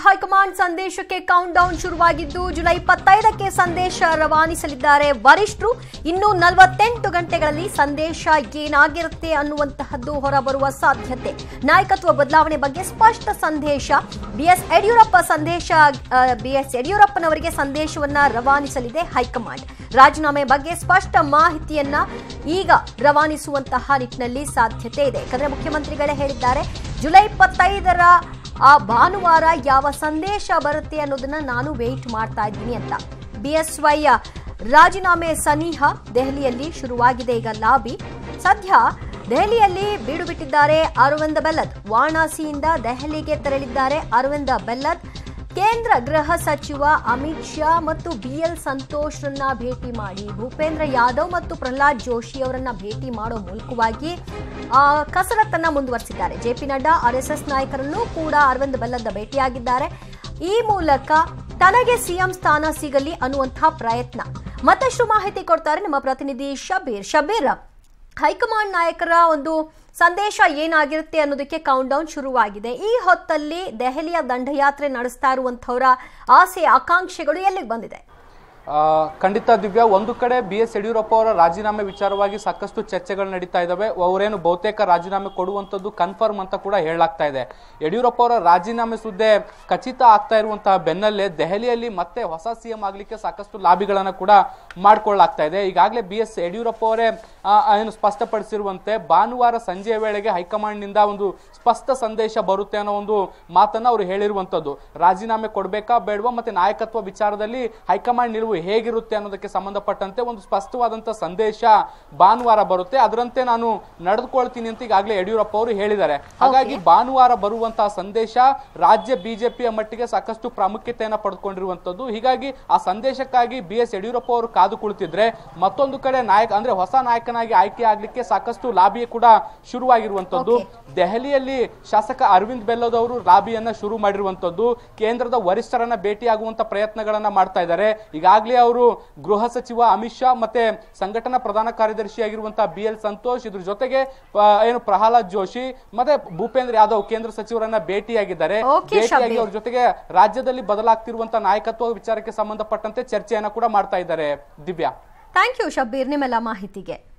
High command ಸಂದೇಶಕ್ಕೆ countdown ಶುರುವಾಗಿದ್ದು July ಇಪ್ಪತ್ತೈದಕ್ಕೆ ಸಂದೇಶ ರವಾನಿಸಲಿದ್ದಾರೆ ವರಿಷ್ಠರು ಇನ್ನು ನಲವತ್ತೆಂಟು ಗಂಟೆಗಳಲ್ಲಿ ಸಂದೇಶ ಏನಾಗಿರುತ್ತೆ ಅನ್ನುವಂತಹದ್ದು ಹೊರಬರುವ ಸಾಧ್ಯತೆ ನಾಯಕತ್ವ ಬದಲಾವಣೆ ಬಗ್ಗೆ ಸ್ಪಷ್ಟ ಸಂದೇಶ ಬಿಎಸ್ ಯಡಿಯೂರಪ್ಪ ಸಂದೇಶ ಬಿಎಸ್ ಯಡಿಯೂರಪ್ಪನವರಿಗೆ ಸಂದೇಶವನ್ನ ರವಾನಿಸಲಿದೆ ಹೈಕಮಾಂಡ್ ರಾಜೀನಾಮೆ ಬಗ್ಗೆ ಸ್ಪಷ್ಟ ಮಾಹಿತಿಯನ್ನ ಈಗ ರವಾನಿಸುವಂತಹ ನಿಟ್ಟಿನಲ್ಲಿ ಸಾಧ್ಯತೆ ಇದೆ ಯಾಕಂದ್ರೆ ಮುಖ್ಯಮಂತ್ರಿಗಳೇ ಹೇಳಿದ್ದಾರೆ ಜುಲೈ ಇಪ್ಪತ್ತೈದರ ಆ ಭಾನುವಾರ ಯಾವ ಸಂದೇಶ ಬರುತ್ತೆ ಅನ್ನೋದನ್ನ ನಾನು ವೆಯ್ಟ್ ಮಾಡ್ತಾ ಇದ್ದೀನಿ ಅಂತ ಬಿಎಸ್ವೈ ರಾಜೀನಾಮೆ ಸನಿಹ ದೆಹಲಿಯಲ್ಲಿ ಶುರುವಾಗಿದೆ ಈಗ ಲಾಬಿ ಸದ್ಯ ದೆಹಲಿಯಲ್ಲಿ ಬೀಡು ಬಿಟ್ಟಿದ್ದಾರೆ ಅರವಿಂದ ಬೆಲ್ಲದ್ ವಾರಣಾಸಿಯಿಂದ ದೆಹಲಿಗೆ ತೆರಳಿದ್ದಾರೆ ಅರವಿಂದ ಬೆಲ್ಲದ್ ಕೇಂದ್ರ ಗೃಹ ಸಚಿವ ಅಮಿತ್ ಶಾ ಮತ್ತು ಬಿಎಲ್ ಸಂತೋಷ್ರನ್ನ ಭೇಟಿ ಮಾಡಿ ಭೂಪೇಂದ್ರ ಯಾದವ್ ಮತ್ತು ಪ್ರಹ್ಲಾದ್ ಜೋಶಿ ಅವರನ್ನ ಭೇಟಿ ಮಾಡೋ ಮೂಲಕವಾಗಿ ಆ, ಕಸರತ್ತನ್ನ ಮುಂದುವರಿಸಿದ್ದಾರೆ ಜೆಪಿ ನಡ್ಡಾ ಆರ್ಎಸ್ಎಸ್ ನಾಯಕರನ್ನು ಕೂಡ ಅರವಿಂದ್ ಬೆಲ್ಲದ ಭೇಟಿಯಾಗಿದ್ದಾರೆ ಈ ಮೂಲಕ ತನಗೆ ಸಿಎಂ ಸ್ಥಾನ ಸಿಗಲಿ ಅನ್ನುವಂತಹ ಪ್ರಯತ್ನ ಮತ್ತಷ್ಟು ಮಾಹಿತಿ ಕೊಡ್ತಾರೆ ನಮ್ಮ ಪ್ರತಿನಿಧಿ ಶಬೀರ್ ಶಬೀರ್ ಹೈಕಮಾಂಡ್ ನಾಯಕರ ಒಂದು ಸಂದೇಶ ಏನಾಗಿರುತ್ತೆ ಅನ್ನೋದಕ್ಕೆ ಕೌಂಟ್ ಡೌನ್ ಶುರುವಾಗಿದೆ ಈ ಹೊತ್ತಲ್ಲಿ ದೆಹಲಿಯ ದಂಡಯಾತ್ರೆ ನಡೆಸ್ತಾ ಇರುವಂತವರ ಆಸೆ ಆಕಾಂಕ್ಷೆಗಳು ಎಲ್ಲಿಗೆ ಬಂದಿದೆ ಆ, ಖಂಡಿತ ದಿವ್ಯಾ ಒಂದು ಕಡೆ ಬಿ ಎಸ್ ಯಡಿಯೂರಪ್ಪ ಅವರ ರಾಜೀನಾಮೆ ವಿಚಾರವಾಗಿ ಸಾಕಷ್ಟು ಚರ್ಚೆಗಳು ನಡೀತಾ ಇದ್ದಾವೆ ಅವರೇನು ಬಹುತೇಕ ರಾಜೀನಾಮೆ ಕೊಡುವಂಥದ್ದು ಕನ್ಫರ್ಮ್ ಅಂತ ಕೂಡ ಹೇಳಲಾಗ್ತಾ ಇದೆ ಯಡಿಯೂರಪ್ಪ ಅವರ ರಾಜೀನಾಮೆ ಸುದ್ದಿ ಖಚಿತ ಆಗ್ತಾ ಇರುವಂತಹ ಬೆನ್ನಲ್ಲೇ ದೆಹಲಿಯಲ್ಲಿ ಮತ್ತೆ ಹೊಸ ಸಿಎಂ ಆಗ್ಲಿಕ್ಕೆ ಸಾಕಷ್ಟು ಲಾಬಿಗಳನ್ನ ಕೂಡ ಮಾಡ್ಕೊಳ್ಳಾಗ್ತಾ ಇದೆ ಈಗಾಗಲೇ ಬಿ ಎಸ್ ಯಡಿಯೂರಪ್ಪ ಅವರೇ ಆ, ಏನು ಸ್ಪಷ್ಟಪಡಿಸಿರುವಂತೆ ಭಾನುವಾರ ಸಂಜೆಯ ವೇಳೆಗೆ ಹೈಕಮಾಂಡ್ ನಿಂದ ಒಂದು ಸ್ಪಷ್ಟ ಸಂದೇಶ ಬರುತ್ತೆ ಅನ್ನೋ ಒಂದು ಮಾತನ್ನ ಅವರು ಹೇಳಿರುವಂತದ್ದು ರಾಜೀನಾಮೆ ಕೊಡ್ಬೇಕಾ ಬೇಡವಾ ಮತ್ತೆ ನಾಯಕತ್ವ ವಿಚಾರದಲ್ಲಿ ಹೈಕಮಾಂಡ್ ನಿಲುವು ಹೇಗಿರುತ್ತೆ ಅನ್ನೋದಕ್ಕೆ ಸಂಬಂಧಪಟ್ಟಂತೆ ಒಂದು ಸ್ಪಷ್ಟವಾದಂತ ಸಂದೇಶ ಭಾನುವಾರ ಬರುತ್ತೆ ಅದರಂತೆ ನಾನು ನಡೆದುಕೊಳ್ತೀನಿ ಅಂತ ಈಗಾಗಲೇ ಯಡಿಯೂರಪ್ಪ ಅವರು ಹೇಳಿದ್ದಾರೆ ಹಾಗಾಗಿ ಭಾನುವಾರ ಬರುವಂತಹ ಸಂದೇಶ ರಾಜ್ಯ ಬಿಜೆಪಿಯ ಮಟ್ಟಿಗೆ ಸಾಕಷ್ಟು ಪ್ರಾಮುಖ್ಯತೆಯನ್ನ ಪಡೆದುಕೊಂಡಿರುವಂತದ್ದು ಹೀಗಾಗಿ ಆ ಸಂದೇಶಕ್ಕಾಗಿ ಬಿ ಎಸ್ ಯಡಿಯೂರಪ್ಪ ಅವರು ಕಾದು ಕುಳಿತಿದ್ರೆ ಮತ್ತೊಂದು ಕಡೆ ನಾಯಕ ಅಂದ್ರೆ ಹೊಸ ನಾಯಕನಾಗಿ ಆಯ್ಕೆ ಆಗ್ಲಿಕ್ಕೆ ಸಾಕಷ್ಟು ಲಾಬಿ ಕೂಡ ಶುರುವಾಗಿರುವಂತದ್ದು ದೆಹಲಿಯಲ್ಲಿ ಶಾಸಕ ಅರವಿಂದ್ ಬೆಲ್ಲದ್ ಅವರು ಲಾಬಿಯನ್ನ ಶುರು ಮಾಡಿರುವಂತದ್ದು ಕೇಂದ್ರದ ವರಿಷ್ಠರನ್ನ ಭೇಟಿಯಾಗುವಂತ ಪ್ರಯತ್ನಗಳನ್ನ ಮಾಡ್ತಾ ಇದ್ದಾರೆ ಈಗಾಗಲೇ ಅವರು ಗೃಹ ಸಚಿವ ಅಮಿತ್ ಶಾ ಮತ್ತೆ ಸಂಘಟನಾ ಪ್ರಧಾನ ಕಾರ್ಯದರ್ಶಿಯಾಗಿರುವಂತಹ ಬಿ ಎಲ್ ಸಂತೋಷ್ ಇದ್ರ ಜೊತೆಗೆ ಆ, ಏನು ಪ್ರಹ್ಲಾದ್ ಜೋಶಿ ಮತ್ತೆ ಭೂಪೇಂದ್ರ ಯಾದವ್ ಕೇಂದ್ರ ಸಚಿವರನ್ನ ಭೇಟಿಯಾಗಿದ್ದಾರೆ Okay, ಭೇಟಿಯಾಗಿ ಶಬೀರ್. ಅವ್ರ ಜೊತೆಗೆ ರಾಜ್ಯದಲ್ಲಿ ಬದಲಾಗ್ತಿರುವಂತಹ ನಾಯಕತ್ವ ವಿಚಾರಕ್ಕೆ ಸಂಬಂಧಪಟ್ಟಂತೆ ಚರ್ಚೆಯನ್ನ ಕೂಡ ಮಾಡ್ತಾ ಇದ್ದಾರೆ ದಿವ್ಯಾ ಥ್ಯಾಂಕ್ ಯು ಶಬೀರ್ ನಿಮ್ಮೆಲ್ಲ ಮಾಹಿತಿಗೆ